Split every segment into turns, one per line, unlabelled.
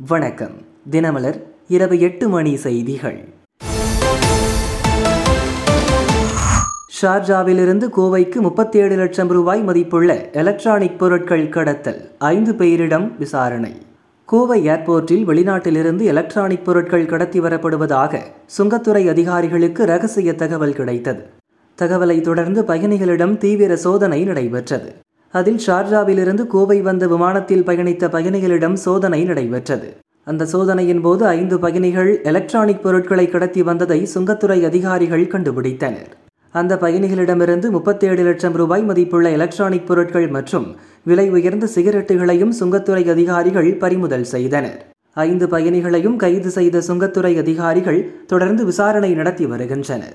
வணக்கம் தினமலர் இரவு எட்டு மணி செய்திகள் ஷார்ஜாவிலிருந்து கோவைக்கு முப்பத்தேழு லட்சம் ரூபாய் மதிப்புள்ள எலக்ட்ரானிக் பொருட்கள் கடத்தல் ஐந்து பேரிடம் விசாரணை கோவை ஏர்போர்ட்டில் வெளிநாட்டிலிருந்து எலக்ட்ரானிக் பொருட்கள் கடத்தி வரப்படுவதாக சுங்கத்துறை அதிகாரிகளுக்கு ரகசிய தகவல் கிடைத்தது தகவலை தொடர்ந்து பயணிகளிடம் தீவிர சோதனை நடைபெற்றது அதில் ஷார்ஜாவிலிருந்து கோவை வந்த விமானத்தில் பயணித்த பயணிகளிடம் சோதனை நடைபெற்றது அந்த சோதனையின் போது ஐந்து பயணிகள் எலக்ட்ரானிக் பொருட்களை கடத்தி வந்ததை சுங்கத்துறை அதிகாரிகள் கண்டுபிடித்தனர் அந்த பயணிகளிடமிருந்து முப்பத்தேழு லட்சம் ரூபாய் மதிப்புள்ள எலக்ட்ரானிக் பொருட்கள் மற்றும் விலை உயர்ந்த சிகரெட்டுகளையும் சுங்கத்துறை அதிகாரிகள் பறிமுதல் செய்தனர் ஐந்து பயணிகளையும் கைது செய்த சுங்கத்துறை அதிகாரிகள் தொடர்ந்து விசாரணை நடத்தி வருகின்றனர்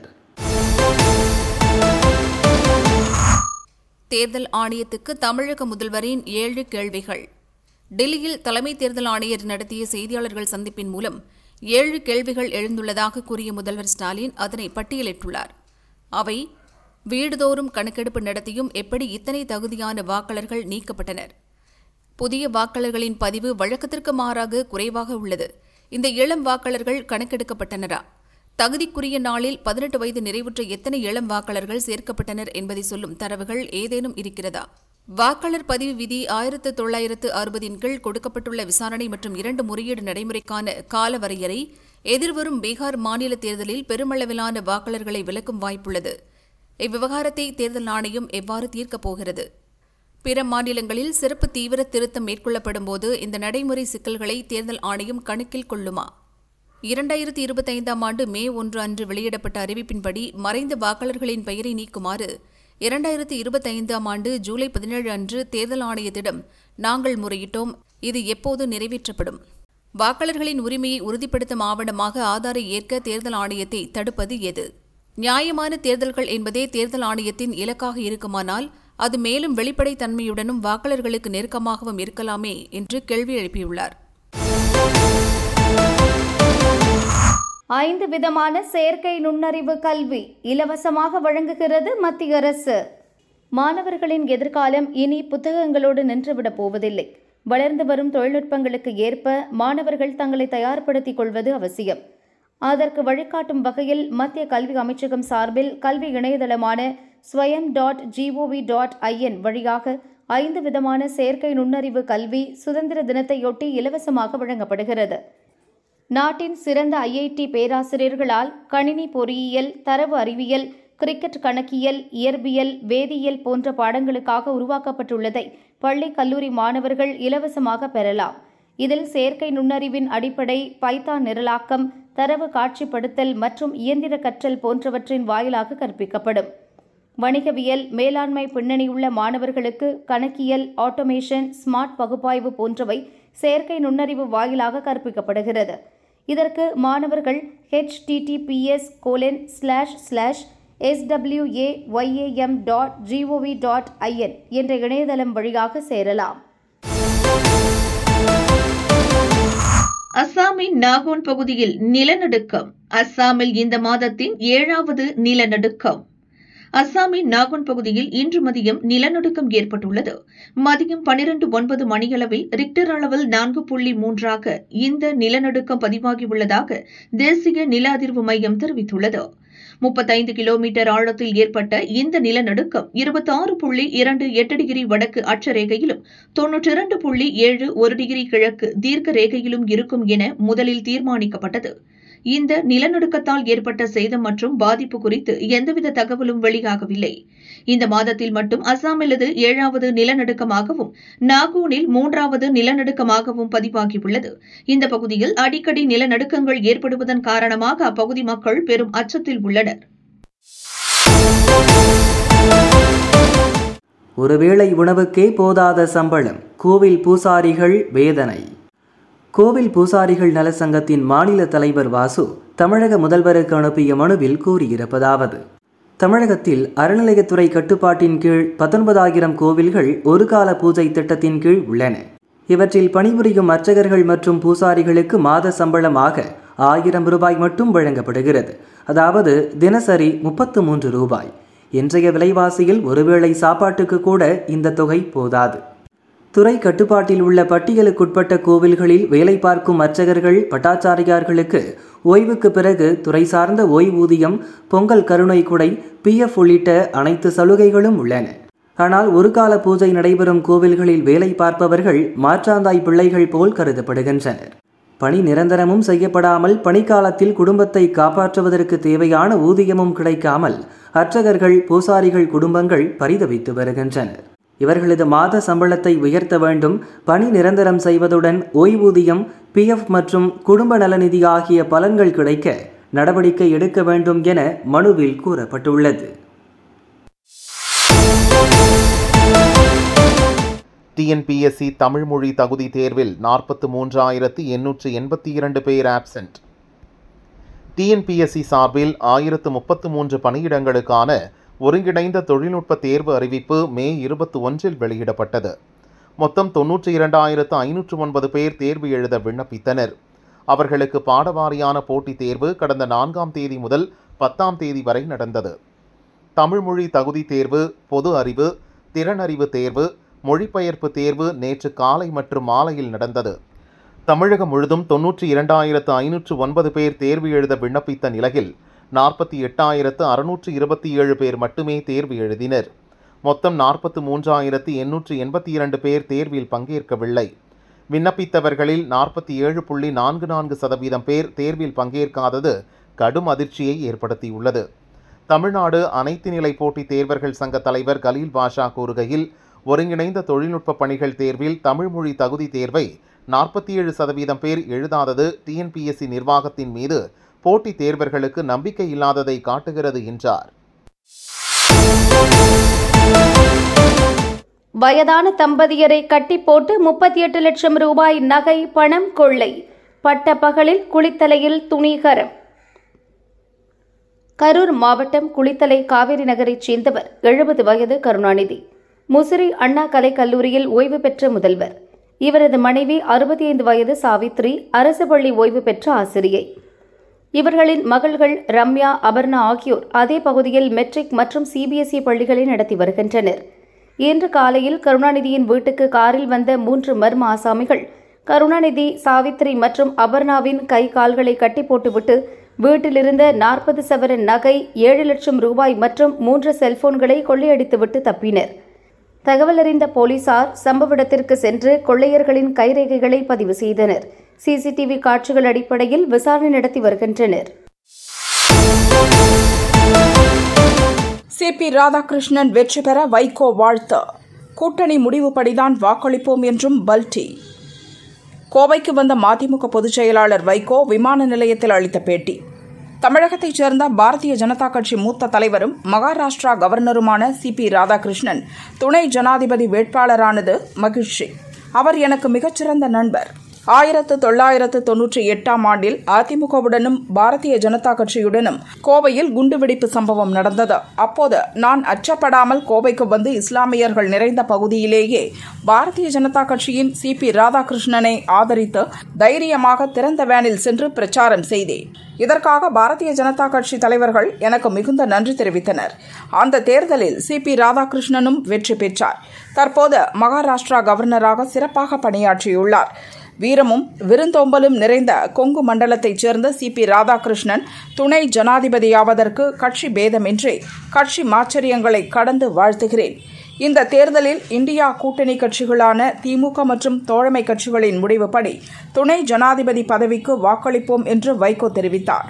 தேர்தல் ஆணையத்துக்கு தமிழக முதல்வரின் ஏழு கேள்விகள் டெல்லியில் தலைமை தேர்தல் ஆணையர் நடத்திய செய்தியாளர்கள் சந்திப்பின் மூலம் ஏழு கேள்விகள் எழுந்துள்ளதாக கூறிய முதல்வர் ஸ்டாலின் அதனை பட்டியலிட்டுள்ளார் அவை வீடுதோறும் கணக்கெடுப்பு நடத்தியும் எப்படி இத்தனை தகுதியான வாக்காளர்கள் நீக்கப்பட்டனர் புதிய வாக்காளர்களின் பதிவு வழக்கத்திற்கு மாறாக குறைவாக உள்ளது இந்த இளம் வாக்காளர்கள் கணக்கெடுக்கப்பட்டனரா தகுதிக்குரிய நாளில் பதினெட்டு வயது நிறைவுற்ற எத்தனை இளம் வாக்காளர்கள் சேர்க்கப்பட்டனர் என்பதை சொல்லும் தரவுகள் ஏதேனும் இருக்கிறதா வாக்காளர் பதிவு விதி ஆயிரத்து தொள்ளாயிரத்து அறுபதின் கீழ் கொடுக்கப்பட்டுள்ள விசாரணை மற்றும் இரண்டு முறையீடு நடைமுறைக்கான கால வரையறை எதிர்வரும் பீகார் மாநில தேர்தலில் பெருமளவிலான வாக்காளர்களை விலக்கும் வாய்ப்புள்ளது இவ்விவகாரத்தை தேர்தல் ஆணையம் எவ்வாறு தீர்க்கப் போகிறது பிற மாநிலங்களில் சிறப்பு தீவிர திருத்தம் மேற்கொள்ளப்படும் போது இந்த நடைமுறை சிக்கல்களை தேர்தல் ஆணையம் கணக்கில் கொள்ளுமா இரண்டாயிரத்தி இருபத்தைந்தாம் ஆண்டு மே ஒன்று அன்று வெளியிடப்பட்ட அறிவிப்பின்படி மறைந்த வாக்காளர்களின் பெயரை நீக்குமாறு இரண்டாயிரத்தி இருபத்தைந்தாம் ஆண்டு ஜூலை பதினேழு அன்று தேர்தல் ஆணையத்திடம் நாங்கள் முறையிட்டோம் இது எப்போது நிறைவேற்றப்படும் வாக்காளர்களின் உரிமையை உறுதிப்படுத்தும் ஆவணமாக ஆதாரை ஏற்க தேர்தல் ஆணையத்தை தடுப்பது எது நியாயமான தேர்தல்கள் என்பதே தேர்தல் ஆணையத்தின் இலக்காக இருக்குமானால் அது மேலும் வெளிப்படைத்தன்மையுடனும் வாக்காளர்களுக்கு நெருக்கமாகவும் இருக்கலாமே என்று கேள்வி எழுப்பியுள்ளார்
ஐந்து விதமான செயற்கை நுண்ணறிவு கல்வி இலவசமாக வழங்குகிறது மத்திய அரசு மாணவர்களின் எதிர்காலம் இனி புத்தகங்களோடு நின்றுவிடப் போவதில்லை வளர்ந்து வரும் தொழில்நுட்பங்களுக்கு ஏற்ப மாணவர்கள் தங்களை தயார்படுத்திக் கொள்வது அவசியம் அதற்கு வழிகாட்டும் வகையில் மத்திய கல்வி அமைச்சகம் சார்பில் கல்வி இணையதளமான ஸ்வயம் டாட் ஜிஓவி டாட் ஐஎன் வழியாக ஐந்து விதமான செயற்கை நுண்ணறிவு கல்வி சுதந்திர தினத்தையொட்டி இலவசமாக வழங்கப்படுகிறது நாட்டின் சிறந்த ஐஐடி பேராசிரியர்களால் கணினி பொறியியல் தரவு அறிவியல் கிரிக்கெட் கணக்கியல் இயற்பியல் வேதியியல் போன்ற பாடங்களுக்காக உருவாக்கப்பட்டுள்ளதை பள்ளி கல்லூரி மாணவர்கள் இலவசமாக பெறலாம் இதில் செயற்கை நுண்ணறிவின் அடிப்படை பைத்தான் நிரலாக்கம் தரவு காட்சிப்படுத்தல் மற்றும் இயந்திர கற்றல் போன்றவற்றின் வாயிலாக கற்பிக்கப்படும் வணிகவியல் மேலாண்மை பின்னணியுள்ள மாணவர்களுக்கு கணக்கியல் ஆட்டோமேஷன் ஸ்மார்ட் பகுப்பாய்வு போன்றவை செயற்கை நுண்ணறிவு வாயிலாக கற்பிக்கப்படுகிறது இதற்கு மாணவர்கள் H T T P S colon slash slash S W A Y A M dot G O V dot I N என்ற இணையதளம் வழியாக சேரலாம்
அஸ்ஸாமின் நாகோன் பகுதியில் நிலநடுக்கம் அஸ்ஸாமில் இந்த மாதத்தின் ஏழாவது நிலநடுக்கம் அஸ்ஸாமின் நாகோன் பகுதியில் இன்று மதியம் நிலநடுக்கம் ஏற்பட்டுள்ளது மதியம் பனிரெண்டு ஒன்பது மணியளவில் ரிக்டர் அளவில் நான்கு புள்ளி மூன்றாக இந்த நிலநடுக்கம் பதிவாகியுள்ளதாக தேசிய நில அதிர்வு மையம் தெரிவித்துள்ளது முப்பத்தைந்து கிலோமீட்டர் ஆழத்தில் ஏற்பட்ட இந்த நிலநடுக்கம் இருபத்தி ஆறு புள்ளி இரண்டு எட்டு டிகிரி வடக்கு அட்சரேகையிலும் தொன்னூற்றி இரண்டு புள்ளி ஏழு ஒரு டிகிரி கிழக்கு தீர்க்க ரேகையிலும் இருக்கும் என முதலில் தீர்மானிக்கப்பட்டது இந்த நிலநடுக்கத்தால் ஏற்பட்ட சேதம் மற்றும் பாதிப்பு குறித்து எந்தவித தகவலும் வெளியாகவில்லை இந்த மாதத்தில் மட்டும் அசாமில் இது ஏழாவது நிலநடுக்கமாகவும் நாகூனில் மூன்றாவது நிலநடுக்கமாகவும் பதிவாகியுள்ளது இந்த பகுதியில் அடிக்கடி நிலநடுக்கங்கள் ஏற்படுவதன் காரணமாக அப்பகுதி மக்கள் பெரும் அச்சத்தில் உள்ளனர்
ஒருவேளை உணவுக்கே போதாத சம்பளம் கோவில் பூசாரிகள் வேதனை கோவில் பூசாரிகள் நல சங்கத்தின் மாநில தலைவர் வாசு தமிழக முதல்வருக்கு அனுப்பிய மனுவில் கூறியிருப்பதாவது தமிழகத்தில் அறநிலையத்துறை கட்டுப்பாட்டின் கீழ் பத்தொன்பதாயிரம் கோவில்கள் ஒரு கால பூஜை திட்டத்தின் கீழ் உள்ளன இவற்றில் பணிபுரியும் அர்ச்சகர்கள் மற்றும் பூசாரிகளுக்கு மாத சம்பளமாக ஆயிரம் ரூபாய் மட்டும் வழங்கப்படுகிறது அதாவது தினசரி முப்பத்து மூன்று ரூபாய் இன்றைய விலைவாசியில் ஒருவேளை சாப்பாட்டுக்கு கூட இந்த தொகை போதாது துறை கட்டுப்பாட்டில் உள்ள பட்டியலுக்குட்பட்ட கோவில்களில் வேலை பார்க்கும் அர்ச்சகர்கள் பட்டாச்சாரியார்களுக்கு ஓய்வுக்கு பிறகு துறை சார்ந்த ஓய்வூதியம் பொங்கல் கருணை குடை பிஎஃப் உள்ளிட்ட அனைத்து சலுகைகளும் உள்ளன ஆனால் ஒரு கால பூஜை நடைபெறும் கோவில்களில் வேலை பார்ப்பவர்கள் மாற்றாந்தாய் பிள்ளைகள் போல் கருதப்படுகின்றனர் பணி நிரந்தரமும் செய்யப்படாமல் பணிக்காலத்தில் குடும்பத்தை காப்பாற்றுவதற்கு தேவையான ஊதியமும் கிடைக்காமல் அர்ச்சகர்கள் பூசாரிகள் குடும்பங்கள் பரிதவித்து வருகின்றனர் இவர்களது மாத சம்பளத்தை உயர்த்த வேண்டும் பணி நிரந்தரம் செய்வதுடன் ஓய்வூதியம் பிஎஃப் மற்றும் குடும்ப நலநிதி ஆகிய பலன்கள் கிடைக்க நடவடிக்கை எடுக்க வேண்டும் என மனுவில் கூறப்பட்டுள்ளது
டிஎன்பிஎஸ்சி தமிழ் மொழி தகுதி தேர்வில் நாற்பத்து மூன்றாயிரத்து எண்ணூற்று எண்பத்தி இரண்டு பேர் ஆப்சென்ட் டிஎன்பிஎஸ்சி சார்பில் ஆயிரத்து முப்பத்து மூன்று பணியிடங்களுக்கான ஒருங்கிணைந்த தொழில்நுட்ப தேர்வு அறிவிப்பு மே இருபத்தி ஒன்றில் வெளியிடப்பட்டது மொத்தம் தொன்னூற்றி இரண்டாயிரத்து ஐநூற்று ஒன்பது பேர் தேர்வு எழுத விண்ணப்பித்தனர் அவர்களுக்கு பாடவாரியான போட்டித் தேர்வு கடந்த நான்காம் தேதி முதல் பத்தாம் தேதி வரை நடந்தது தமிழ்மொழி தகுதி தேர்வு பொது அறிவு திறனறிவு தேர்வு மொழிபெயர்ப்பு தேர்வு நேற்று காலை மற்றும் மாலையில் நடந்தது தமிழகம் முழுதும் தொன்னூற்றி இரண்டாயிரத்து ஐநூற்று ஒன்பது பேர் தேர்வு எழுத விண்ணப்பித்த நிலையில் நாற்பத்தி எட்டாயிரத்து அறுநூற்று இருபத்தி ஏழு பேர் மட்டுமே தேர்வு எழுதினர் மொத்தம் நாற்பத்து மூன்றாயிரத்து எண்ணூற்று எண்பத்தி இரண்டு பேர் தேர்வில் பங்கேற்கவில்லை விண்ணப்பித்தவர்களில் நாற்பத்தி ஏழு புள்ளி நான்கு நான்கு சதவீதம் பேர் தேர்வில் பங்கேற்காதது கடும் அதிர்ச்சியை ஏற்படுத்தியுள்ளது தமிழ்நாடு அனைத்து நிலை போட்டித் தேர்வர்கள் சங்க தலைவர் கலீல் பாஷா கூறுகையில் ஒருங்கிணைந்த தொழில்நுட்ப பணிகள் தேர்வில் தமிழ்மொழி தகுதி தேர்வை நாற்பத்தி ஏழு சதவீதம் பேர் எழுதாதது டிஎன்பிஎஸ்சி நிர்வாகத்தின் மீது போட்டித் தேர்வர்களுக்கு நம்பிக்கை இல்லாததை காட்டுகிறது என்றார்
வயதான தம்பதியரை கட்டி போட்டு முப்பத்தி எட்டு லட்சம் ரூபாய் நகை பணம் கொள்ளை பட்ட பகலில் குளித்தலையில் துணிகரம் கரூர் மாவட்டம் குளித்தலை காவிரி நகரைச் சேர்ந்தவர் எழுபது வயது கருணாநிதி முசிறி அண்ணா கலைக் கல்லூரியில் ஓய்வு பெற்ற முதல்வர் இவரது மனைவி அறுபத்தி ஐந்து வயது சாவித்ரி அரசு பள்ளி ஓய்வு பெற்ற ஆசிரியை இவர்களின் மகள்கள் ரம்யா அபர்ணா ஆகியோர் அதே பகுதியில் மெட்ரிக் மற்றும் சிபிஎஸ்இ பள்ளிகளை நடத்தி வருகின்றனர் இன்று காலையில் கருணாநிதியின் வீட்டுக்கு காரில் வந்த மூன்று மர்ம ஆசாமிகள் கருணாநிதி சாவித்ரி மற்றும் அபர்ணாவின் கை கால்களை கட்டி போட்டுவிட்டு வீட்டிலிருந்த நாற்பது சவரன் நகை ஏழு லட்சம் ரூபாய் மற்றும் மூன்று செல்போன்களை கொள்ளையடித்துவிட்டு தப்பினர் தகவல் அறிந்த போலீசார் சம்பவ இடத்திற்கு சென்று கொள்ளையர்களின் கைரேகைகளை பதிவு செய்தனர் சிசிடிவி காட்சிகள் அடிப்படையில் விசாரணை நடத்தி வருகின்றனர்
சிபி ராதாகிருஷ்ணன் வெற்றி பெற வைகோ வாழ்த்து கூட்டணி முடிவுபடிதான் வாக்களிப்போம் என்றும் பல்டி கோவைக்கு வந்த மதிமுக பொதுச் செயலாளர் வைகோ விமான நிலையத்தில் அளித்த பேட்டி தமிழகத்தைச் சேர்ந்த பாரதிய ஜனதா கட்சி மூத்த தலைவரும் மகாராஷ்டிரா கவர்னருமான சி பி ராதாகிருஷ்ணன் துணை ஜனாதிபதி வேட்பாளரானது மகிழ்ச்சி அவர் எனக்கு மிகச்சிறந்த நண்பர் ஆயிரத்து தொள்ளாயிரத்து தொன்னூற்றி எட்டாம் ஆண்டில் அதிமுகவுடனும் பாரதிய ஜனதா கட்சியுடனும் கோவையில் குண்டுவெடிப்பு சம்பவம் நடந்தது அப்போது நான் அச்சப்படாமல் கோவைக்கு வந்து இஸ்லாமியர்கள் நிறைந்த பகுதியிலேயே பாரதிய ஜனதா கட்சியின் சி பி ராதாகிருஷ்ணனை ஆதரித்து தைரியமாக திறந்த வேனில் சென்று பிரச்சாரம் செய்தேன் இதற்காக பாரதிய ஜனதா கட்சி தலைவர்கள் எனக்கு மிகுந்த நன்றி தெரிவித்தனர் அந்த தேர்தலில் சி பி ராதாகிருஷ்ணனும் வெற்றி பெற்றார் தற்போது மகாராஷ்டிரா கவர்னராக சிறப்பாக பணியாற்றியுள்ளார் வீரமும் விருந்தோம்பலும் நிறைந்த கொங்கு மண்டலத்தைச் சேர்ந்த சி பி ராதாகிருஷ்ணன் துணை ஜனாதிபதியாவதற்கு கட்சி பேதமின்றி கட்சி மாச்சரியங்களை கடந்து வாழ்த்துகிறேன் இந்த தேர்தலில் இந்தியா கூட்டணி கட்சிகளான திமுக மற்றும் தோழமை கட்சிகளின் முடிவுப்படி துணை ஜனாதிபதி பதவிக்கு வாக்களிப்போம் என்று வைகோ தெரிவித்தார்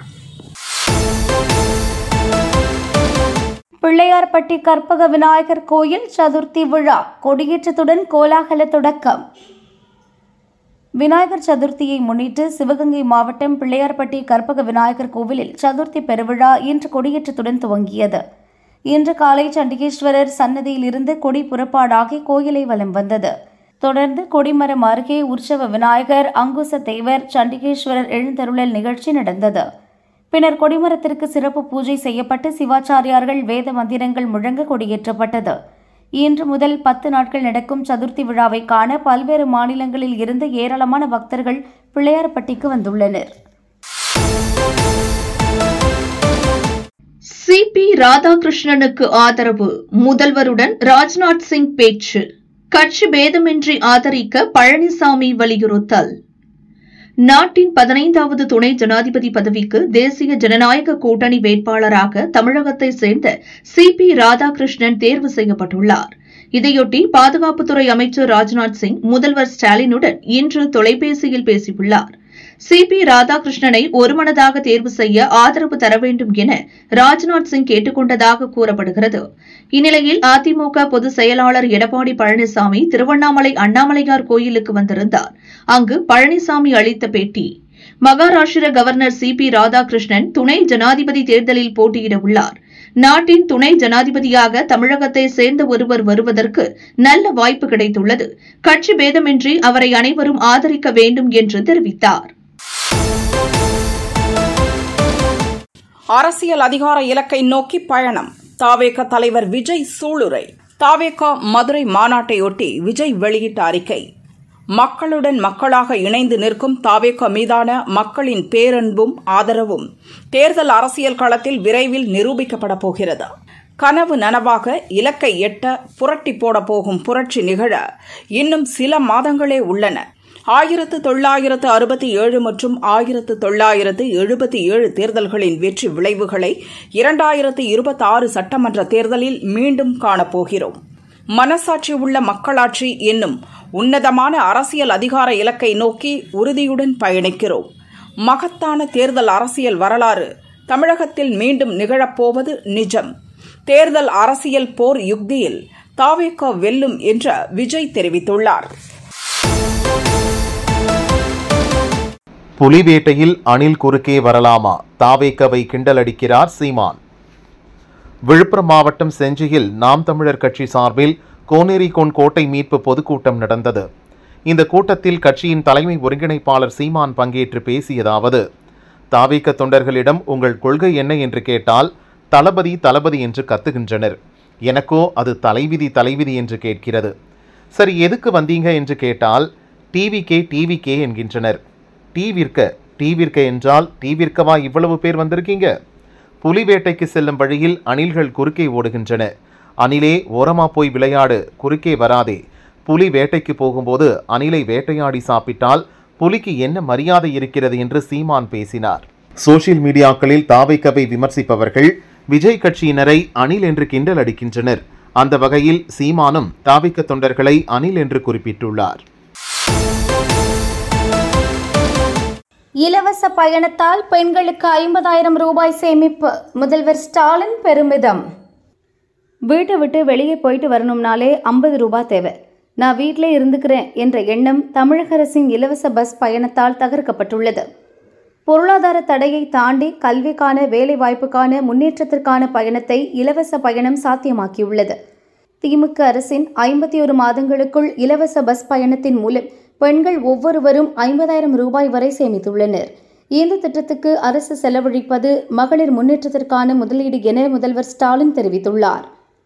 பிள்ளையார்பட்டி கற்பக விநாயகர் கோயில் சதுர்த்தி விழா கொடியேற்றத்துடன் கோலாகல தொடக்கம் விநாயகர் சதுர்த்தியை முன்னிட்டு சிவகங்கை மாவட்டம் பிள்ளையார்பட்டி கற்பக விநாயகர் கோவிலில் சதுர்த்தி பெருவிழா இன்று கொடியேற்றத்துடன் துவங்கியது இன்று காலை சண்டிகேஸ்வரர் சன்னதியிலிருந்து கொடி புறப்பாடாகி கோயிலை வலம் வந்தது தொடர்ந்து கொடிமரம் அருகே உற்சவ விநாயகர் அங்குச தேவர் சண்டிகேஸ்வரர் எழுந்தருளல் நிகழ்ச்சி நடந்தது பின்னர் கொடிமரத்திற்கு சிறப்பு பூஜை செய்யப்பட்டு சிவாச்சாரியார்கள் வேத மந்திரங்கள் முழங்க கொடியேற்றப்பட்டது இன்று முதல் பத்து நாட்கள் நடக்கும் சதுர்த்தி விழாவை காண பல்வேறு மாநிலங்களில் இருந்து ஏராளமான பக்தர்கள் பிள்ளையார்பட்டிக்கு வந்துள்ளனர்
சி பி ராதாகிருஷ்ணனுக்கு ஆதரவு முதல்வருடன் ராஜ்நாத் சிங் பேச்சு கட்சி பேதமின்றி ஆதரிக்க பழனிசாமி வலியுறுத்தல் நாட்டின் பதினைந்தாவது துணை ஜனாதிபதி பதவிக்கு தேசிய ஜனநாயக கூட்டணி வேட்பாளராக தமிழகத்தை சேர்ந்த சி பி ராதாகிருஷ்ணன் தேர்வு செய்யப்பட்டுள்ளார் இதையொட்டி பாதுகாப்புத்துறை அமைச்சர் ராஜ்நாத் சிங் முதல்வர் ஸ்டாலினுடன் இன்று தொலைபேசியில் பேசியுள்ளார் சி பி ராதாகிருஷ்ணனை ஒருமனதாக தேர்வு செய்ய ஆதரவு தர வேண்டும் என ராஜ்நாத் சிங் கேட்டுக் கொண்டதாக கூறப்படுகிறது இந்நிலையில் அதிமுக பொதுச் செயலாளர் எடப்பாடி பழனிசாமி திருவண்ணாமலை அண்ணாமலையார் கோயிலுக்கு வந்திருந்தார் அங்கு பழனிசாமி அளித்த பேட்டி Maharashtra governor C P Radhakrishnan துணை ஜனாதிபதி தேர்தலில் போட்டியிட உள்ளார் நாட்டின் துணை ஜனாதிபதியாக தமிழகத்தை சேர்ந்த ஒருவர் வருவதற்கு நல்ல வாய்ப்பு கிடைத்துள்ளது கட்சி பேதமின்றி அவரை அனைவரும் ஆதரிக்க வேண்டும் என்று தெரிவித்தார்
அரசியல் அதிகார இலக்கை நோக்கி பயணம் தாவேக தலைவர் விஜய் சூளுரை தாவேக மதுரை மாநாட்டையொட்டி விஜய் வெளியிட்ட அறிக்கை மக்களுடன் மக்களாக இணைந்து நிற்கும் தாவேக மீதான மக்களின் பேரன்பும் ஆதரவும் தேர்தல் அரசியல் களத்தில் விரைவில் நிரூபிக்கப்பட போகிறது கனவு நனவாக இலக்கை எட்ட புரட்டி போட போகும் புரட்சி நிகழ இன்னும் சில மாதங்களே உள்ளன ஆயிரத்து தொள்ளாயிரத்து அறுபத்தி ஏழு மற்றும் ஆயிரத்து தொள்ளாயிரத்து எழுபத்தி ஏழு தேர்தல்களின் வெற்றி விளைவுகளை இரண்டாயிரத்து இருபத்தாறு சட்டமன்ற தேர்தலில் மீண்டும் காணப்போகிறோம் மனசாட்சி உள்ள மக்களாட்சி என்னும் உன்னதமான அரசியல் அதிகார இலக்கை நோக்கி உறுதியுடன் பயணிக்கிறோம் மகத்தான தேர்தல் அரசியல் வரலாறு தமிழகத்தில் மீண்டும் நிகழப்போவது நிஜம் தேர்தல் அரசியல் போர் யுக்தியில் தாவேக வெல்லும் என்று விஜய் தெரிவித்துள்ளார்
புலிவேட்டையில் அணில் குறுக்கே வரலாமா தாவேக்கவை கிண்டலடிக்கிறார் சீமான் விழுப்புரம் மாவட்டம் செஞ்சியில் நாம் தமிழர் கட்சி சார்பில் கோனேரிகோன் கோட்டை மீட்பு பொதுக்கூட்டம் நடந்தது இந்த கூட்டத்தில் கட்சியின் தலைமை ஒருங்கிணைப்பாளர் சீமான் பங்கேற்று பேசியதாவது தாவேக்க தொண்டர்களிடம் உங்கள் கொள்கை என்ன என்று கேட்டால் தளபதி தளபதி என்று கத்துகின்றனர் எனக்கோ அது தலைவிதி தலைவிதி என்று கேட்கிறது சரி எதுக்கு வந்தீங்க என்று கேட்டால் டிவிகே டிவிகே என்கின்றனர் டீவிற்க டீவிற்க என்றால் டீவிற்கவா இவ்வளவு பேர் வந்திருக்கீங்க புலி வேட்டைக்கு செல்லும் வழியில் அணில்கள் குறுக்கே ஓடுகின்றன அணிலே ஓரமா போய் விளையாடு குறுக்கே வராதே புலி வேட்டைக்கு போகும்போது அணிலை வேட்டையாடி சாப்பிட்டால் புலிக்கு என்ன மரியாதை இருக்கிறது என்று சீமான் பேசினார் சோஷியல் மீடியாக்களில் தாவைக்கவை விமர்சிப்பவர்கள் விஜய் கட்சியினரை அணில் என்று கிண்டல் அடிக்கின்றனர் அந்த வகையில் சீமானும் தாவிக்க தொண்டர்களை அணில் என்று குறிப்பிட்டுள்ளார்
இலவச பயணத்தால் பெண்களுக்கு ஐம்பதாயிரம் ரூபாய் சேமிப்பு முதல்வர் ஸ்டாலின் பெருமிதம் வீட்டை விட்டு வெளியே போயிட்டு வரணும்னாலே ஐம்பது ரூபாய் தேவை நான் வீட்டிலே இருந்துக்கிறேன் என்ற எண்ணம் தமிழக அரசின் இலவச பஸ் பயணத்தால் தகர்க்கப்பட்டுள்ளது பொருளாதார தடையை தாண்டி கல்விக்கான வேலைவாய்ப்புக்கான முன்னேற்றத்திற்கான பயணத்தை இலவச பயணம் சாத்தியமாக்கியுள்ளது திமுக அரசின் ஐம்பத்தி ஒரு மாதங்களுக்குள் இலவச பஸ் பயணத்தின் மூலம் பெண்கள் ஒவ்வொருவரும் ஐம்பதாயிரம் ரூபாய் வரை சேமித்துள்ளனர் இந்த திட்டத்துக்கு அரசு செலவழிப்பது மகளிர் முன்னேற்றத்திற்கான முதலீடு என முதல்வர் ஸ்டாலின் தெரிவித்துள்ளார்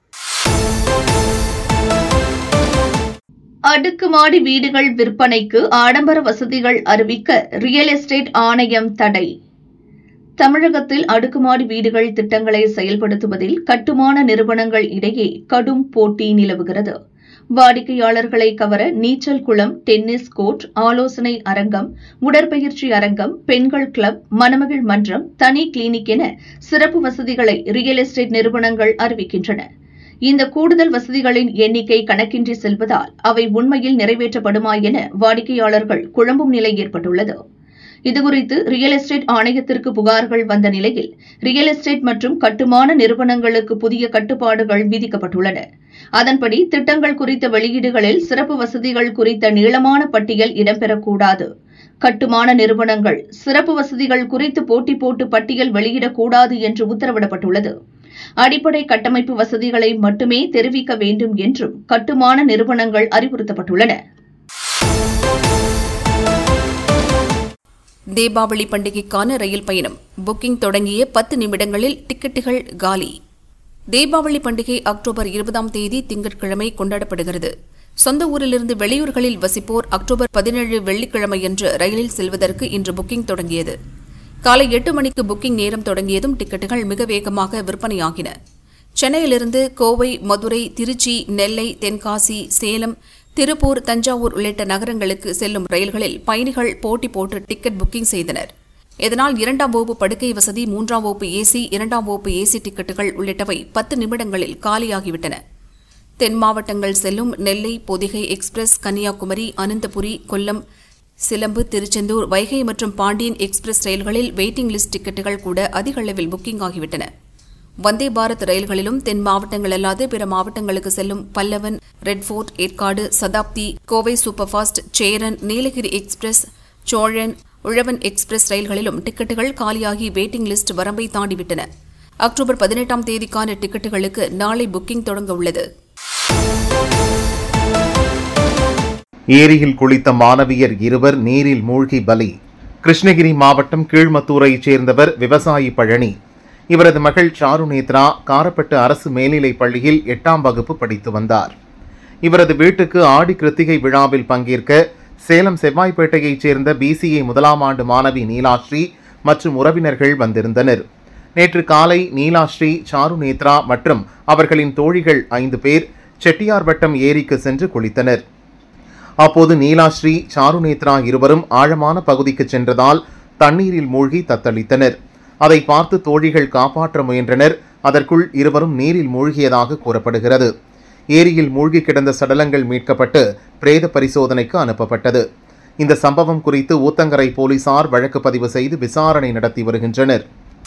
அடுக்குமாடி வீடுகள் விற்பனைக்கு ஆடம்பர வசதிகள் அறிவிக்க ரியல் எஸ்டேட் ஆணையம் தடை தமிழகத்தில் அடுக்குமாடி வீடுகள் திட்டங்களை செயல்படுத்துவதில் கட்டுமான நிறுவனங்கள் இடையே கடும் போட்டி நிலவுகிறது வாடிக்கையாளர்களை கவர நீச்சல் குளம் டென்னிஸ் கோர்ட் ஆலோசனை அரங்கம் உடற்பயிற்சி அரங்கம் பெண்கள் கிளப் மணமகிழ் மன்றம் தனி கிளினிக் என சிறப்பு வசதிகளை ரியல் எஸ்டேட் நிறுவனங்கள் அறிவிக்கின்றன இந்த கூடுதல் வசதிகளின் எண்ணிக்கை கணக்கின்றி செல்வதால் அவை உண்மையில் நிறைவேற்றப்படுமா என வாடிக்கையாளர்கள் குழம்பும் நிலை ஏற்பட்டுள்ளது இதுகுறித்து ரியல் எஸ்டேட் ஆணையத்திற்கு புகார்கள் வந்த நிலையில் ரியல் எஸ்டேட் மற்றும் கட்டுமான நிறுவனங்களுக்கு புதிய கட்டுப்பாடுகள் விதிக்கப்பட்டுள்ளன அதன்படி திட்டங்கள் குறித்த வெளியீடுகளில் சிறப்பு வசதிகள் குறித்த நீளமான பட்டியல் இடம்பெறக்கூடாது கட்டுமான நிறுவனங்கள் சிறப்பு வசதிகள் குறித்து போட்டி போட்டு பட்டியல் வெளியிடக்கூடாது என்று உத்தரவிடப்பட்டுள்ளது அடிப்படை கட்டமைப்பு வசதிகளை மட்டுமே தெரிவிக்க வேண்டும் என்றும் கட்டுமான நிறுவனங்கள் அறிவுறுத்தப்பட்டுள்ளன
தீபாவளி பண்டிகைக்கான ரயில் பயணம் புக்கிங் தொடங்கிய பத்து நிமிடங்களில் டிக்கெட்டுகள் காலி தீபாவளி பண்டிகை அக்டோபர் இருபதாம் தேதி திங்கட்கிழமை கொண்டாடப்படுகிறது சொந்த ஊரிலிருந்து வெளியூர்களில் வசிப்போர் அக்டோபர் பதினேழு வெள்ளிக்கிழமையன்று ரயிலில் செல்வதற்கு இன்று புக்கிங் தொடங்கியது காலை எட்டு மணிக்கு புக்கிங் நேரம் தொடங்கியதும் டிக்கெட்டுகள் மிக வேகமாக விற்பனையாகின சென்னையிலிருந்து கோவை மதுரை திருச்சி நெல்லை தென்காசி சேலம் திருப்பூர் தஞ்சாவூர் உள்ளிட்ட நகரங்களுக்கு செல்லும் ரயில்களில் பயணிகள் போட்டி போட்டு டிக்கெட் புக்கிங் செய்தனர் இதனால் இரண்டாம் வகுப்பு படுக்கை வசதி மூன்றாம் வகுப்பு ஏசி இரண்டாம் வகுப்பு ஏசி டிக்கெட்டுகள் உள்ளிட்டவை பத்து நிமிடங்களில் காலியாகிவிட்டன தென் மாவட்டங்கள் செல்லும் நெல்லை பொதிகை எக்ஸ்பிரஸ் கன்னியாகுமரி அனந்தபுரி கொல்லம் சிலம்பு திருச்செந்தூர் வைகை மற்றும் பாண்டியன் எக்ஸ்பிரஸ் ரயில்களில் வெயிட்டிங் லிஸ்ட் டிக்கெட்டுகள் கூட அதிக அளவில் புக்கிங் ஆகிவிட்டன வந்தே பாரத் ரயில்களிலும் தென் மாவட்டங்கள் அல்லாது பிற மாவட்டங்களுக்கு செல்லும் Pallavan Rockfort Yercaud Shatabdi Kovai superfast Cheran Nilgiri express Cholan Uzhavan express ரயில்களிலும் டிக்கெட்டுகள் காலியாகி வெயிட்டிங் லிஸ்ட் வரம்பை தாண்டிவிட்டன அக்டோபர் பதினெட்டாம் தேதிக்கான டிக்கெட்டுகளுக்கு நாளை புக்கிங் தொடங்க உள்ளது
ஏரியில் குளித்த மாணவியர் இருவர் நீரில் மூழ்கி பலி கிருஷ்ணகிரி மாவட்டம் கீழ்மத்தூரைச் சேர்ந்தவர் விவசாயி பழனி இவரது மகள் சாரு நேத்ரா காரப்பட்டு அரசு மேல்நிலைப் பள்ளியில் எட்டாம் வகுப்பு படித்து வந்தார் இவரது வீட்டுக்கு ஆடி கிருத்திகை விழாவில் பங்கேற்க சேலம் செவ்வாய்ப்பேட்டையைச் சேர்ந்த பிசிஏ முதலாம் ஆண்டு மாணவி நீலாஸ்ரீ மற்றும் உறவினர்கள் வந்திருந்தனர் நேற்று காலை நீலாஸ்ரீ சாரு நேத்ரா மற்றும் அவர்களின் தோழிகள் ஐந்து பேர் செட்டியார்வட்டம் ஏரிக்கு சென்று குளித்தனர் அப்போது நீலாஸ்ரீ சாரு நேத்ரா இருவரும் ஆழமான பகுதிக்கு சென்றதால் தண்ணீரில் மூழ்கி தத்தளித்தனர் அதை பார்த்து தோழிகள் காப்பாற்ற முயன்றனர் அதற்குள் இருவரும் நீரில் மூழ்கியதாக கூறப்படுகிறது ஏரியில் மூழ்கி கிடந்த சடலங்கள் மீட்கப்பட்டு பிரேத பரிசோதனைக்கு அனுப்பப்பட்டது இந்த சம்பவம் குறித்து ஊத்தங்கரை போலீசார் வழக்கு பதிவு செய்து விசாரணை நடத்தி வருகின்றனர்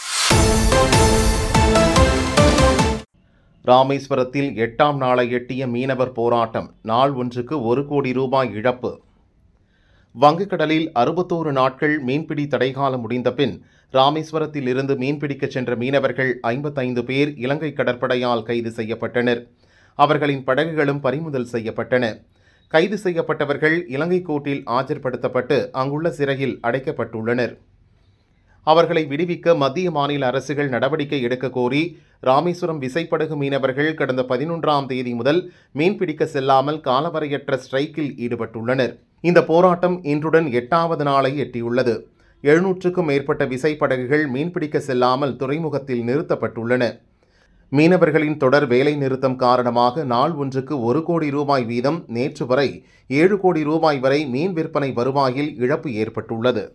ராமேஸ்வரத்தில் எட்டாம் நாளை எட்டிய மீனவர் போராட்டம் நாள் ஒன்றுக்கு ஒரு கோடி ரூபாய் இழப்பு வங்கக்கடலில் அறுபத்தோரு நாட்கள் மீன்பிடி தடைகாலம் முடிந்த பின் ராமேஸ்வரத்தில் இருந்து மீன்பிடிக்கச் சென்ற மீனவர்கள் ஐம்பத்தைந்து பேர் இலங்கை கடற்படையால் கைது செய்யப்பட்டனர் அவர்களின் படகுகளும் பறிமுதல் செய்யப்பட்டன கைது செய்யப்பட்டவர்கள் இலங்கை கோர்ட்டில் ஆஜர்படுத்தப்பட்டு அங்குள்ள சிறையில் அடைக்கப்பட்டுள்ளனர் அவர்களை விடுவிக்க மத்திய மாநில அரசுகள் நடவடிக்கை எடுக்க கோரி ராமேஸ்வரம் விசைப்படகு மீனவர்கள் கடந்த பதினொன்றாம் தேதி முதல் மீன்பிடிக்க செல்லாமல் காலவரையற்ற ஸ்ட்ரைக்கில் ஈடுபட்டுள்ளனர் இந்த போராட்டம் இன்றுடன் எட்டாவது நாளை எட்டியுள்ளது எழுநூற்றுக்கும் மேற்பட்ட விசைப்படகுகள் மீன்பிடிக்க செல்லாமல் துறைமுகத்தில் நிறுத்தப்பட்டுள்ளன மீனவர்களின் தொடர் வேலை நிறுத்தம் காரணமாக நாள் ஒன்றுக்கு ஒரு கோடி ரூபாய் வீதம் நேற்று வரை ஏழு கோடி ரூபாய் வரை மீன் விற்பனை வருவாயில் இழப்பு ஏற்பட்டுள்ளது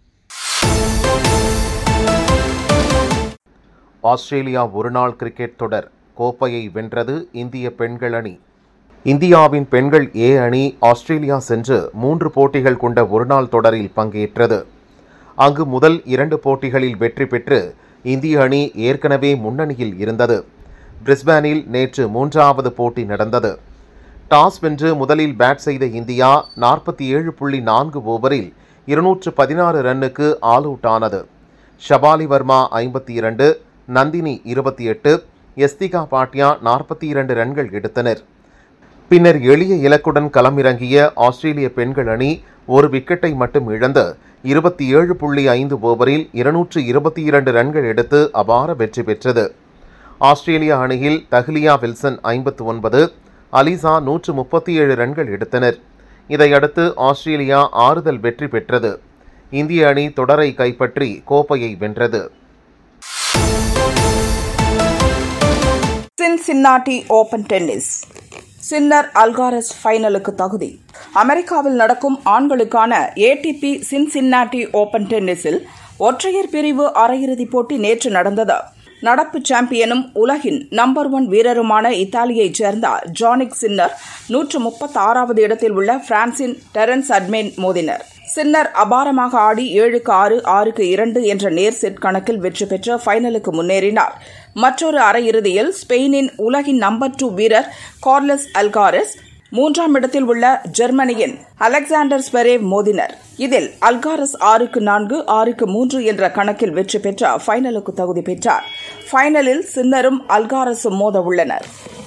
ஆஸ்திரேலியா ஒருநாள் கிரிக்கெட் தொடர் கோப்பையை வென்றது இந்திய பெண்கள் அணி இந்தியாவின் பெண்கள் ஏ அணி ஆஸ்திரேலியா சென்று மூன்று போட்டிகள் கொண்ட ஒருநாள் தொடரில் பங்கேற்றது அங்கு முதல் இரண்டு போட்டிகளில் வெற்றி பெற்று இந்திய அணி ஏற்கனவே முன்னணியில் இருந்தது பிரிஸ்பேனில் நேற்று மூன்றாவது போட்டி நடந்தது டாஸ் வென்று முதலில் பேட் செய்த இந்தியா நாற்பத்தி ஏழு புள்ளி நான்கு ஓவரில் இருநூற்று பதினாறு ரன்னுக்கு ஆல் அவுட் ஆனது ஷபாலி வர்மா ஐம்பத்தி இரண்டு நந்தினி இருபத்தி எட்டு எஸ்திகா பாட்டியா நாற்பத்தி இரண்டு ரன்கள் எடுத்தனர் பின்னர் எளிய இலக்குடன் களமிறங்கிய ஆஸ்திரேலிய பெண்கள் அணி ஒரு விக்கெட்டை மட்டும் இழந்து இருபத்தி ஏழு புள்ளி ஐந்து ஓவரில் இருநூற்று இருபத்தி இரண்டு ரன்கள் எடுத்து அபார வெற்றி பெற்றது ஆஸ்திரேலிய அணியில் தஹ்லியா வில்சன் ஐம்பத்து ஒன்பது அலிசா நூற்று முப்பத்தி ஏழு ரன்கள் எடுத்தனர் இதையடுத்து ஆஸ்திரேலியா ஆறுதல் வெற்றி பெற்றது இந்திய அணி தொடரை கைப்பற்றி கோப்பையை வென்றது
Cincinnati open tennis Sinner Alcaraz ஃபைனலுக்கு தகுதி அமெரிக்காவில் நடக்கும் ஆண்களுக்கான ஏடிபி சின்சின்னாட்டி ஓபன் டென்னிஸில் ஒற்றையர் பிரிவு அரையிறுதிப் போட்டி நேற்று நடந்தது நடப்பு சாம்பியனும் உலகின் நம்பர் ஒன் வீரருமான இத்தாலியைச் சேர்ந்த ஜானிக் சின்னர் நூற்று முப்பத்தாறாவது இடத்தில் உள்ள பிரான்சின் டெரன்ஸ் அட்மேன் மோதினர் சின்னர் அபாரமாக ஆடி ஏழுக்கு ஆறு ஆறுக்கு இரண்டு என்ற நேர் செட் கணக்கில் வெற்றி பெற்று ஃபைனலுக்கு முன்னேறினார் மற்றொரு அரையிறுதியில் ஸ்பெயினின் உலகின் நம்பர் டூ வீரர் கார்லஸ் அல்காரஸ் மூன்றாம் இடத்தில் உள்ள ஜெர்மனியின் அலெக்சாண்டர் ஸ்வெரேவ் மோதினர் இதில் அல்காரஸ் ஆறுக்கு நான்கு ஆறுக்கு மூன்று என்ற கணக்கில் வெற்றி பெற்ற ஃபைனலுக்கு தகுதி பெற்றார் ஃபைனலில் சின்னரும் அல்காரஸும் மோத உள்ளனர்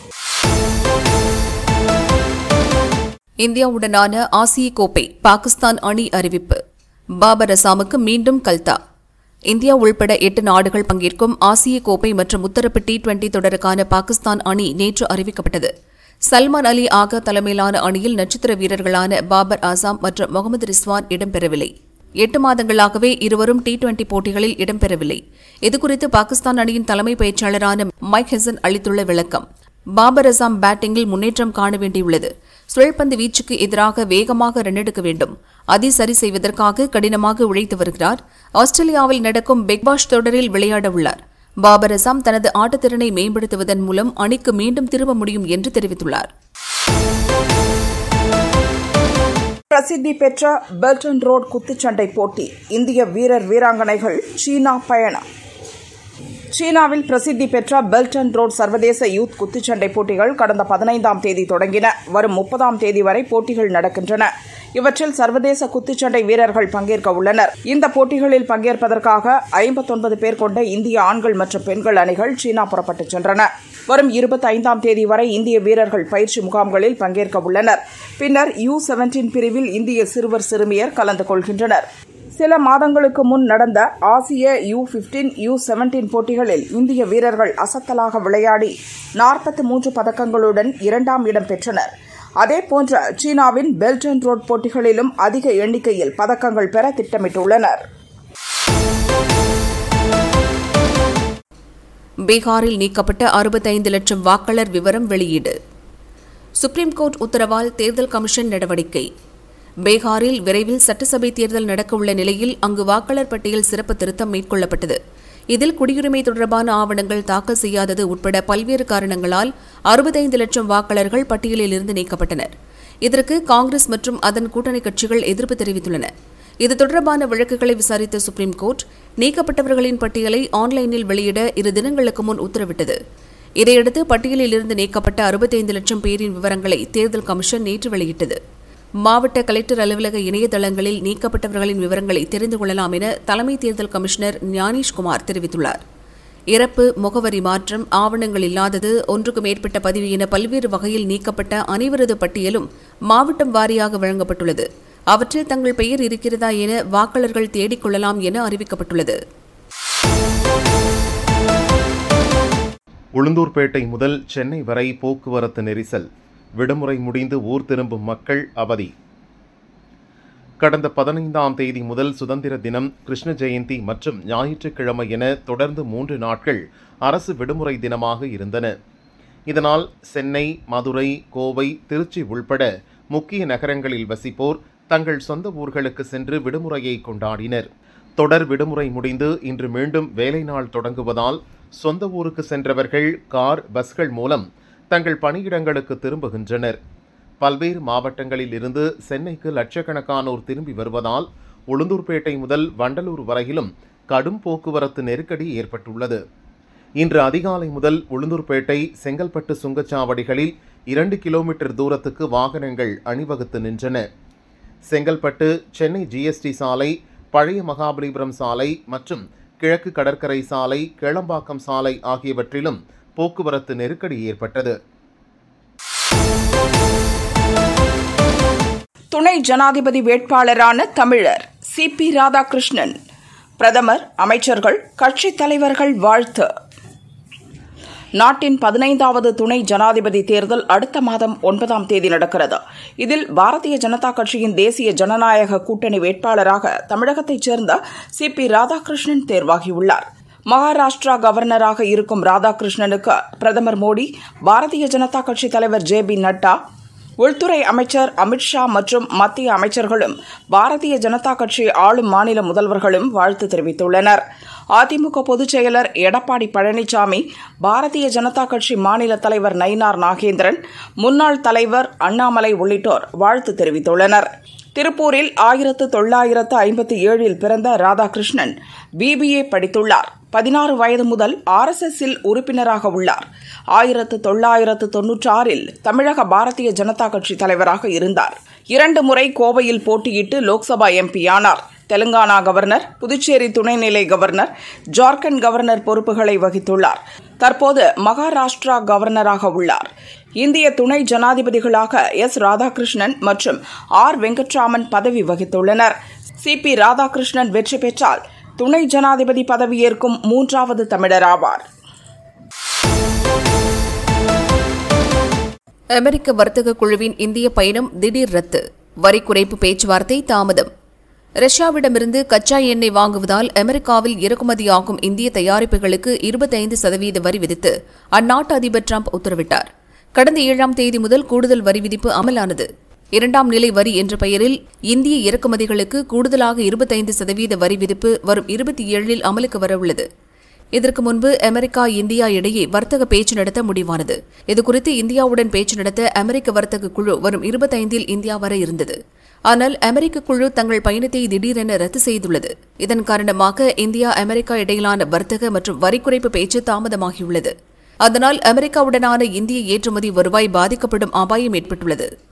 இந்தியாவுடனான ஆசிய கோப்பை பாகிஸ்தான் அணி அறிவிப்பு பாபர் அசாமுக்கு மீண்டும் கல்தா இந்தியா உள்பட எட்டு நாடுகள் பங்கேற்கும் ஆசிய கோப்பை மற்றும் உத்தரப்பு டி டுவெண்டி தொடருக்கான பாகிஸ்தான் அணி நேற்று அறிவிக்கப்பட்டது சல்மான் அலி ஆகா தலைமையிலான அணியில் நட்சத்திர வீரர்களான பாபர் ஆசாம் மற்றும் முகமது ரிஸ்வான் இடம்பெறவில்லை எட்டு மாதங்களாகவே இருவரும் டி டுவெண்டி போட்டிகளில் இடம்பெறவில்லை இதுகுறித்து பாகிஸ்தான் அணியின் தலைமை பயிற்சியாளரான மைக் ஹெசன் அளித்துள்ள விளக்கம் பாபர் அசாம் பேட்டிங்கில் முன்னேற்றம் காண வேண்டியுள்ளது சுழல்பந்து வீச்சுக்கு எதிராக வேகமாக ரன் வேண்டும் அதை சரி செய்வதற்காக கடினமாக உழைத்து வருகிறார் ஆஸ்திரேலியாவில் நடக்கும் பிக் பாஷ் தொடரில் விளையாட உள்ளார் பாபர் அசாம் தனது ஆட்டத்திறனை மேம்படுத்துவதன் மூலம் அணிக்கு மீண்டும் திரும்ப முடியும் என்று தெரிவித்துள்ளார்
பிரசித்தி பெற்ற பெல்டன் ரோட் குத்துச்சண்டை போட்டி இந்திய வீரர் வீராங்கனைகள் சீனா பயணம் சீனாவில் பிரசித்தி பெற்ற பெல்டன் ரோட் சர்வதேச யூத் குத்துச்சண்டை போட்டிகள் கடந்த பதினைந்தாம் தேதி தொடங்கின வரும் முப்பதாம் தேதி வரை போட்டிகள் நடக்கின்றன இவற்றில் சர்வதேச குத்துச்சண்டை வீரர்கள் பங்கேற்க உள்ளனர் இந்த போட்டிகளில் பங்கேற்பதற்காக ஐம்பத்தொன்பது பேர் கொண்ட இந்திய ஆண்கள் மற்றும் பெண்கள் அணிகள் சீனா புறப்பட்டுச் சென்றன வரும் இருபத்தி ஐந்தாம் தேதி வரை இந்திய வீரர்கள் பயிற்சி முகாம்களில் பங்கேற்க உள்ளனர் பின்னர் யூ செவன்டீன் பிரிவில் இந்திய சிறுவர் சிறுமியர் கலந்து கொள்கின்றனர் சில மாதங்களுக்கு முன் நடந்த ஆசிய யூ பிப்டீன் யூ செவன்டீன் போட்டிகளில் இந்திய வீரர்கள் அசத்தலாக விளையாடி நாற்பத்தி மூன்று பதக்கங்களுடன் இரண்டாம் இடம் பெற்றனர் அதேபோன்ற சீனாவின் பெல்ட் அண்ட் ரோட் போட்டிகளிலும் அதிக எண்ணிக்கையில் பதக்கங்கள் பெற திட்டமிட்டுள்ளனர்
பீகாரில் நீக்கப்பட்ட அறுபத்தைந்து லட்சம் வாக்காளர் விவரம் வெளியீடு சுப்ரீம் கோர்ட் உத்தரவால் தேர்தல் கமிஷன் நடவடிக்கை பீகாரில் விரைவில் சட்டசபை தேர்தல் நடக்கவுள்ள நிலையில் அங்கு வாக்காளர் பட்டியல் சிறப்பு திருத்தம் மேற்கொள்ளப்பட்டது இதில் குடியுரிமை தொடர்பான ஆவணங்கள் தாக்கல் செய்யாதது உட்பட பல்வேறு காரணங்களால் அறுபத்தைந்து லட்சம் வாக்காளர்கள் பட்டியலிலிருந்து நீக்கப்பட்டனர் இதற்கு காங்கிரஸ் மற்றும் அதன் கூட்டணி கட்சிகள் எதிர்ப்பு தெரிவித்துள்ளன இது தொடர்பான வழக்குகளை விசாரித்த சுப்ரீம் கோர்ட் நீக்கப்பட்டவர்களின் பட்டியலை ஆன்லைனில் வெளியிட இரு தினங்களுக்கு முன் உத்தரவிட்டது இதையடுத்து பட்டியலில் இருந்து நீக்கப்பட்ட அறுபத்தைந்து லட்சம் பேரின் விவரங்களை தேர்தல் கமிஷன் நேற்று வெளியிட்டது மாவட்ட கலெக்டர் அலுவலக இணையதளங்களில் நீக்கப்பட்டவர்களின் விவரங்களை தெரிந்து கொள்ளலாம் என தலைமை தேர்தல் கமிஷனர் ஞானேஷ்குமார் தெரிவித்துள்ளார் இறப்பு முகவரி மாற்றம் ஆவணங்கள் இல்லாதது ஒன்றுக்கு மேற்பட்ட பதிவு என பல்வேறு வகையில் நீக்கப்பட்ட அனைவரது பட்டியலும் மாவட்டம் வாரியாக வழங்கப்பட்டுள்ளது அவற்றில் தங்கள் பெயர் இருக்கிறதா என வாக்காளர்கள் தேடிக் கொள்ளலாம் என அறிவிக்கப்பட்டுள்ளது
உளுந்தூர்பேட்டை முதல் சென்னை வரை போக்குவரத்து நெரிசல் விடுமுறை முடிந்து ஊர் திரும்பும் மக்கள் அவதி கடந்த பதினைந்தாம் தேதி முதல் சுதந்திர தினம் கிருஷ்ண ஜெயந்தி மற்றும் ஞாயிற்றுக்கிழமை என தொடர்ந்து மூன்று நாட்கள் அரசு விடுமுறை தினமாக இருந்தன இதனால் சென்னை மதுரை கோவை திருச்சி உள்பட முக்கிய நகரங்களில் வசிப்போர் தங்கள் சொந்த ஊர்களுக்கு சென்று விடுமுறையை கொண்டாடினர் தொடர் விடுமுறை முடிந்து இன்று மீண்டும் வேலை நாள் தொடங்குவதால் சொந்த ஊருக்கு சென்றவர்கள் கார் பஸ்கள் மூலம் தங்கள் பணியிடங்களுக்கு திரும்புகின்றனர் பல்வேறு மாவட்டங்களில் இருந்து சென்னைக்கு லட்சக்கணக்கானோர் திரும்பி வருவதால் உளுந்தூர்பேட்டை முதல் வண்டலூர் வரையிலும் கடும் போக்குவரத்து நெருக்கடி ஏற்பட்டுள்ளது இன்று அதிகாலை முதல் உளுந்தூர்பேட்டை செங்கல்பட்டு சுங்கச்சாவடிகளில் இரண்டு கிலோமீட்டர் தூரத்துக்கு வாகனங்கள் அணிவகுத்து நின்றன செங்கல்பட்டு சென்னை ஜிஎஸ்டி சாலை பழைய மகாபலிபுரம் சாலை மற்றும் கிழக்கு கடற்கரை சாலை கேளம்பாக்கம் சாலை ஆகியவற்றிலும் போக்குவரத்து நெருக்கடி ஏற்பட்டது
துணை ஜனாதிபதி வேட்பாளரான தமிழர் சி பி ராதாகிருஷ்ணன் பிரதமர் அமைச்சர்கள் கட்சித் தலைவர்கள் வாழ்த்து நாட்டின் பதினைந்தாவது துணை ஜனாதிபதி தேர்தல் அடுத்த மாதம் ஒன்பதாம் தேதி நடக்கிறது இதில் பாரதிய ஜனதா கட்சியின் தேசிய ஜனநாயக கூட்டணி வேட்பாளராக தமிழகத்தைச் சேர்ந்த சி பி ராதாகிருஷ்ணன் தேர்வாகியுள்ளார் மகாராஷ்டிரா கவர்னராக இருக்கும் ராதாகிருஷ்ணனுக்கு பிரதமர் மோடி பாரதிய ஜனதா கட்சி தலைவர் ஜே பி நட்டா உள்துறை அமைச்சர் அமித்ஷா மற்றும் மத்திய அமைச்சர்களும் பாரதிய ஜனதா கட்சி ஆளும் மாநில முதல்வர்களும் வாழ்த்து தெரிவித்துள்ளனர் அதிமுக பொதுச் செயலர் எடப்பாடி பழனிசாமி பாரதிய ஜனதா கட்சி மாநில தலைவர் நயினார் நாகேந்திரன் முன்னாள் தலைவர் அண்ணாமலை உள்ளிட்டோர் வாழ்த்து தெரிவித்துள்ளனர் திருப்பூரில் ஆயிரத்து தொள்ளாயிரத்து ஐம்பத்தி ஏழில் பிறந்த ராதாகிருஷ்ணன் பிபிஏ படித்துள்ளார் பதினாறு வயது முதல் ஆர்எஸ்எஸ்ஸில் உறுப்பினராக உள்ளார் ஆயிரத்து தொள்ளாயிரத்து தொன்னூற்றாறில் தமிழக பாரதிய ஜனதா கட்சி தலைவராக இருந்தார் இரண்டு முறை கோவையில் போட்டியிட்டு லோக்சபா எம்பி ஆனார் தெலுங்கானா கவர்னர் புதுச்சேரி துணைநிலை கவர்னர் ஜார்க்கண்ட் கவர்னர் பொறுப்புகளை வகித்துள்ளார் தற்போது மகாராஷ்டிரா கவர்னராக உள்ளார் இந்திய துணை ஜனாதிபதிகளாக எஸ் ராதாகிருஷ்ணன் மற்றும் ஆர் வெங்கட்ராமன் பதவி வகித்துள்ளனர் சி பி ராதாகிருஷ்ணன் வெற்றி பெற்றால் துணை ஜனாதிபதி பதவியேற்கும் மூன்றாவது தமிழர் ஆவார்
அமெரிக்க வர்த்தக குழுவின் இந்திய பயணம் திடீர் ரத்து வரி குறைப்பு பேச்சுவார்த்தை தாமதம் ரஷ்யாவிடமிருந்து கச்சா எண்ணெய் வாங்குவதால் அமெரிக்காவில் இறக்குமதியாகும் இந்திய தயாரிப்புகளுக்கு இருபத்தைந்து சதவீத வரி விதித்து அந்நாட்டு அதிபர் டிரம்ப் உத்தரவிட்டார் கடந்த ஏழாம் தேதி முதல் கூடுதல் வரி விதிப்பு அமலானது இரண்டாம் நிலை வரி என்ற பெயரில் இந்திய இறக்குமதிகளுக்கு கூடுதலாக இருபத்தைந்து சதவீத வரி விதிப்பு வரும் இருபத்தி ஏழில் அமலுக்கு வரவுள்ளது இதற்கு முன்பு அமெரிக்கா இந்தியா இடையே வர்த்தக பேச்சு நடத்த முடிவானது இதுகுறித்து இந்தியாவுடன் பேச்சு நடத்த அமெரிக்க வர்த்தக குழு வரும் இருபத்தைந்தில் இந்தியா வர இருந்தது ஆனால் அமெரிக்க குழு தங்கள் பயணத்தை திடீரென ரத்து செய்துள்ளது இதன் காரணமாக இந்தியா அமெரிக்கா இடையிலான வர்த்தக மற்றும் வரி குறைப்பு பேச்சு தாமதமாகியுள்ளது அதனால் அமெரிக்காவுடனான இந்திய ஏற்றுமதி வருவாய் பாதிக்கப்படும் அபாயம் ஏற்பட்டுள்ளது